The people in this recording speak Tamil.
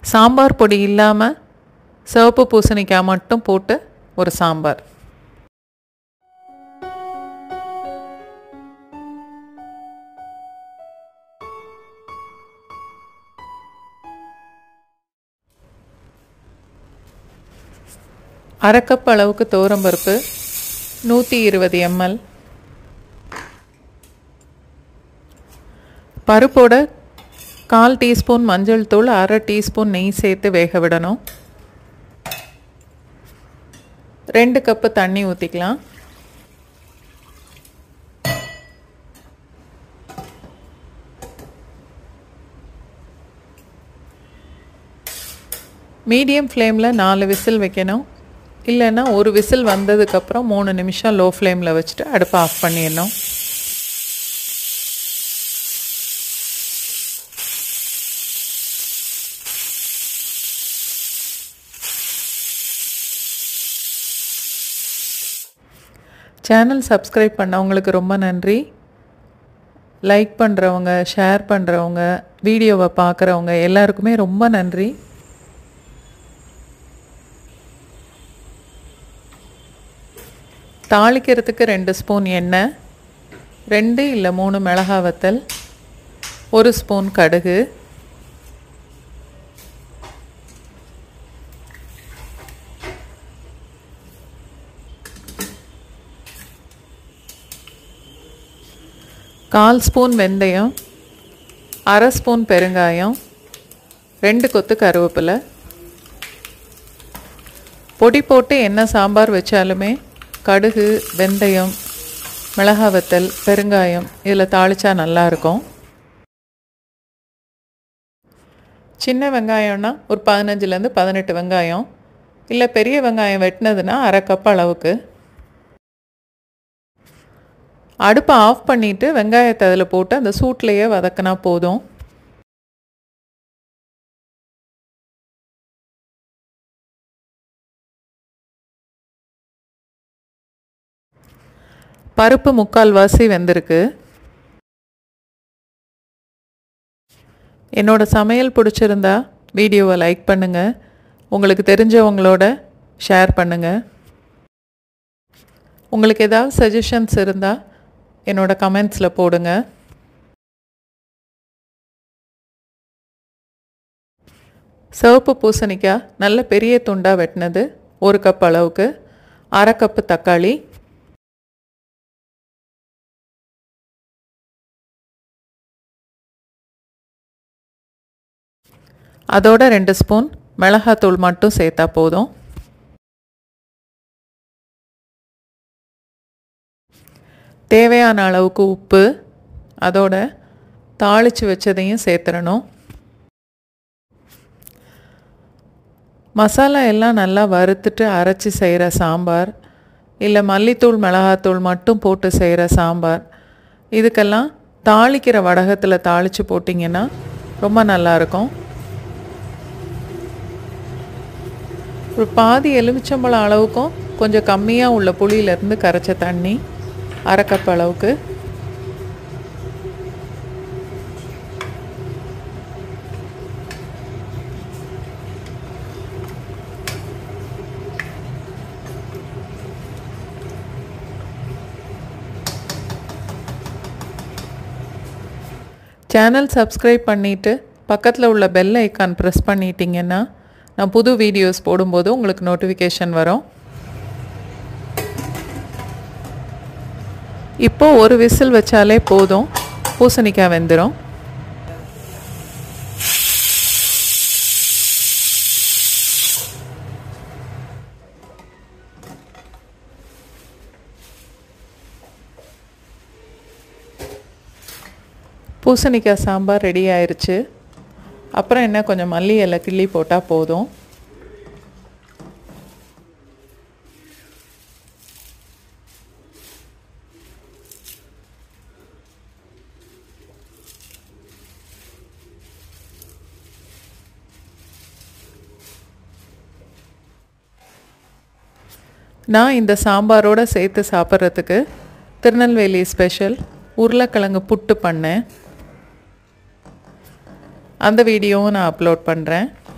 சாம்பார் பொடி இல்லாமல் சிவப்பு பூசணிக்காய் மட்டும் போட்டு ஒரு சாம்பார் அரை கப் அளவுக்கு துவரம்பருப்பு நூற்றி இருபது எம்எல் பருப்போட கால் டீஸ்பூன் மஞ்சள் தூள் அரை டீஸ்பூன் நெய் சேர்த்து வேக விடணும் ரெண்டு கப்பு தண்ணி ஊற்றிக்கலாம் மீடியம் ஃப்ளேமில் நாலு விசில் வைக்கணும் இல்லைன்னா ஒரு விசில் வந்ததுக்கப்புறம் மூணு நிமிஷம் லோ ஃப்ளேமில் வச்சுட்டு அடுப்பை ஆஃப் பண்ணிடணும் சேனல் சப்ஸ்கிரைப் பண்ணவங்களுக்கு ரொம்ப நன்றி லைக் பண்ணுறவங்க ஷேர் பண்ணுறவங்க வீடியோவை பார்க்குறவங்க எல்லாருக்குமே ரொம்ப நன்றி தாளிக்கிறதுக்கு ரெண்டு ஸ்பூன் எண்ணெய் ரெண்டு இல்லை மூணு மிளகா வத்தல் ஒரு ஸ்பூன் கடுகு கால் ஸ்பூன் வெந்தயம் அரை ஸ்பூன் பெருங்காயம் ரெண்டு கொத்து கருவேப்பிலை பொடி போட்டு என்ன சாம்பார் வச்சாலுமே கடுகு வெந்தயம் மிளகா வத்தல் பெருங்காயம் இதில் தாளித்தா நல்லாயிருக்கும் சின்ன வெங்காயம்னா ஒரு பதினஞ்சுலேருந்து பதினெட்டு வெங்காயம் இல்லை பெரிய வெங்காயம் வெட்டினதுன்னா அரை கப் அளவுக்கு அடுப்பை ஆஃப் பண்ணிவிட்டு வெங்காயத்தை அதில் போட்டு அந்த சூட்லேயே வதக்கினா போதும் பருப்பு முக்கால்வாசி வெந்திருக்கு என்னோட சமையல் பிடிச்சிருந்தா வீடியோவை லைக் பண்ணுங்கள் உங்களுக்கு தெரிஞ்சவங்களோட ஷேர் பண்ணுங்கள் உங்களுக்கு ஏதாவது சஜஷன்ஸ் இருந்தால் என்னோட கமெண்ட்ஸில் போடுங்க சிவப்பு பூசணிக்காய் நல்ல பெரிய துண்டாக வெட்டினது ஒரு கப் அளவுக்கு அரை கப்பு தக்காளி அதோட ரெண்டு ஸ்பூன் மிளகாத்தூள் மட்டும் சேர்த்தா போதும் தேவையான அளவுக்கு உப்பு அதோட தாளித்து வச்சதையும் சேர்த்துடணும் மசாலா எல்லாம் நல்லா வறுத்துட்டு அரைச்சி செய்கிற சாம்பார் இல்லை மல்லித்தூள் மிளகாத்தூள் மட்டும் போட்டு செய்கிற சாம்பார் இதுக்கெல்லாம் தாளிக்கிற வடகத்தில் தாளித்து போட்டிங்கன்னா ரொம்ப நல்லாயிருக்கும் ஒரு பாதி எலுமிச்சம்பழம் அளவுக்கும் கொஞ்சம் கம்மியாக உள்ள புளியிலேருந்து கரைச்ச தண்ணி அரை கப் அளவுக்கு சேனல் சப்ஸ்கிரைப் பண்ணிவிட்டு பக்கத்தில் உள்ள பெல் ஐக்கான் ப்ரெஸ் பண்ணிட்டீங்கன்னா நான் புது வீடியோஸ் போடும்போது உங்களுக்கு நோட்டிஃபிகேஷன் வரும் இப்போ ஒரு விசில் வச்சாலே போதும் பூசணிக்காய் வெந்துடும் பூசணிக்காய் சாம்பார் ரெடி ஆயிருச்சு அப்புறம் என்ன கொஞ்சம் மல்லி இலை கிள்ளி போட்டால் போதும் நான் இந்த சாம்பாரோட சேர்த்து சாப்பிட்றதுக்கு திருநெல்வேலி ஸ்பெஷல் உருளைக்கிழங்கு புட்டு பண்ணேன் அந்த வீடியோவும் நான் அப்லோட் பண்ணுறேன்